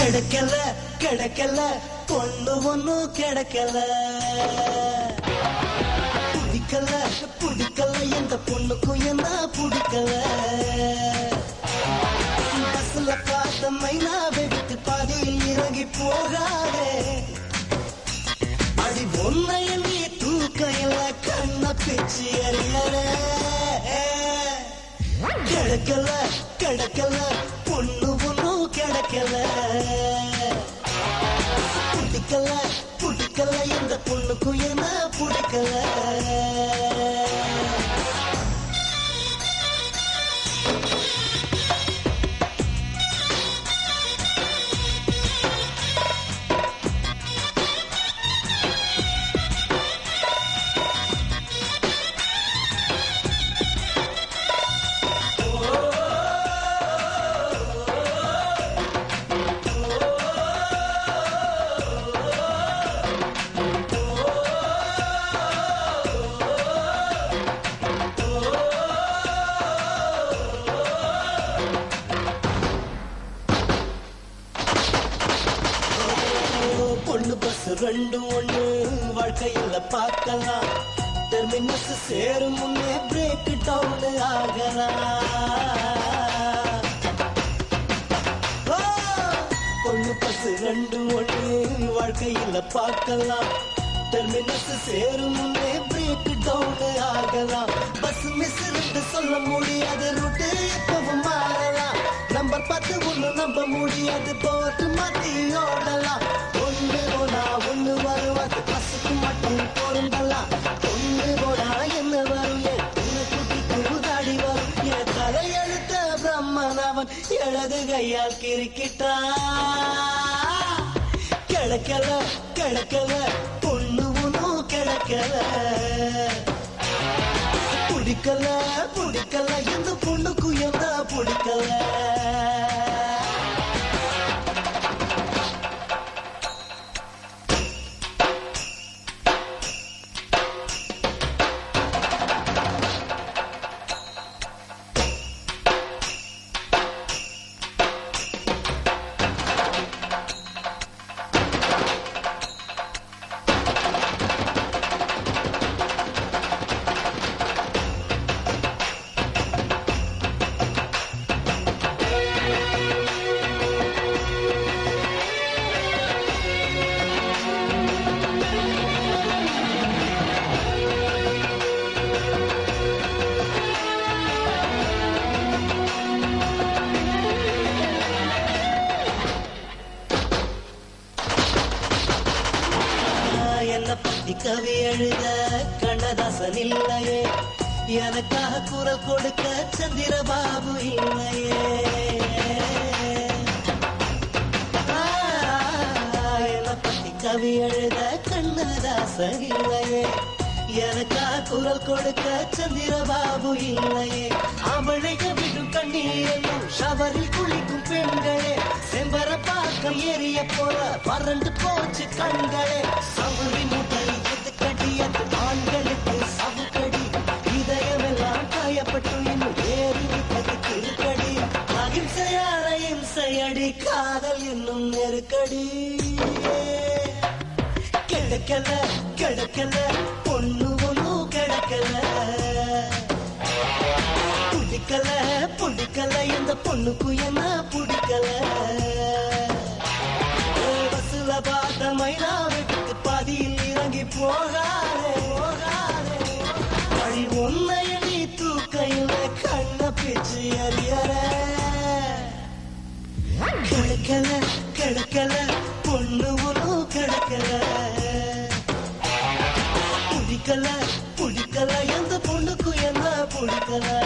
கிடைக்கல கிடைக்கல பொண்ணு ஒண்ணும் கிடைக்கல பிடிக்கல பிடிக்கல எந்த பொண்ணுக்கும் என்ன பிடிக்கல பஸ்ல பார்த்த மைனாவை விட்டு பாதியில் இறங்கி போகாதே அடி பொன்னைய நீ தூக்கையில கண்ண பிச்சு எறியற கிடைக்கல கிடைக்கல பொண்ணு ஒண்ணும் கிடைக்கல பிடிக்கல பிடிக்கல எந்த பொண்ணுக்கும் என்ன பிடிக்கல பொண்ணு பஸ் ரெண்டும் ஒண்ணு வாழ்க்கையில பார்க்கலாம் டெர்மினஸ் சேரும் முன்னே பிரேக் டவுன் ஆகலாம் ஓ, பொண்ணு பஸ் ரெண்டும் ஒண்ணு வாழ்க்கையில பார்க்கலாம் டெர்மினஸ் சேரும் முன்னே பிரேக் டவுன் ஆகலாம் பஸ் மிஸ் சொல்ல முடியாது ரூட்டு எப்பவும் மாறலாம் நம்பர் பத்து ஒண்ணு நம்ப முடியாது போட்டு மாத்தி ஓடலாம் ஒண்ணு போனா ஒண்ணு வருவது பஸ்ஸுக்கு மட்டும் பொருந்தலாம் ஒண்ணு போனா என்ன வரும் என் உன்னை குட்டிக்கு உதாடி வரும் என் தலையெழுத்த பிரம்மன் அவன் எழுது கையால் கிறுக்கிட்டான் கிடக்கல கிடக்கல பொண்ணு ஒண்ணும் கிடக்கல பிடிக்கல பிடிக்கல எந்த பொண்ணுக்கும் என்ன பிடிக்கல என்ன பத்தி கவி எழுத கண்ணதாசன் இல்லையே எனக்காக குரல் கொடுக்க சந்திரபாபு இல்லையே ஆ, என்ன பத்தி கவி எழுத கண்ணதாசன் இல்லையே எனக்காக குரல் கொடுக்க சந்திரபாபு இல்லையே அவளைக விடும் கண்ணீரையும் ஷவரில் குளிக்கும் பெண்களே செம்பர பாக்கம் ஏறிய போல வறண்டு போச்சு கண்களே சவுரி முட்டை எது கடியது ஆண்களுக்கு சவுக்கடி இதயமெல்லாம் காயப்பட்டு இன்னும் ஏறி விட்டது திருக்கடி அகிம்சையான இம்சையடி காதல் என்னும் நெருக்கடி கிடக்கல கிடக்கல பொண்ணு ஒண்ணும் கிடக்கல பிடிக்கல பிடிக்கல இந்த பொண்ணுக்கு என்ன பிடிக்கல பஸ்ல பார்த்த மைனா விட்டு பாதியில் இறங்கி போகாதே போகாதே வழி உன்னைய நீ தூக்கையில கண்ண பிச்சு அறியற கிடக்கல கிடக்கல பொண்ணு ஒன்றும் கிடக்கல பிடிக்கல பிடிக்கல எந்த பொண்ணுக்கும் என்ன பிடிக்கல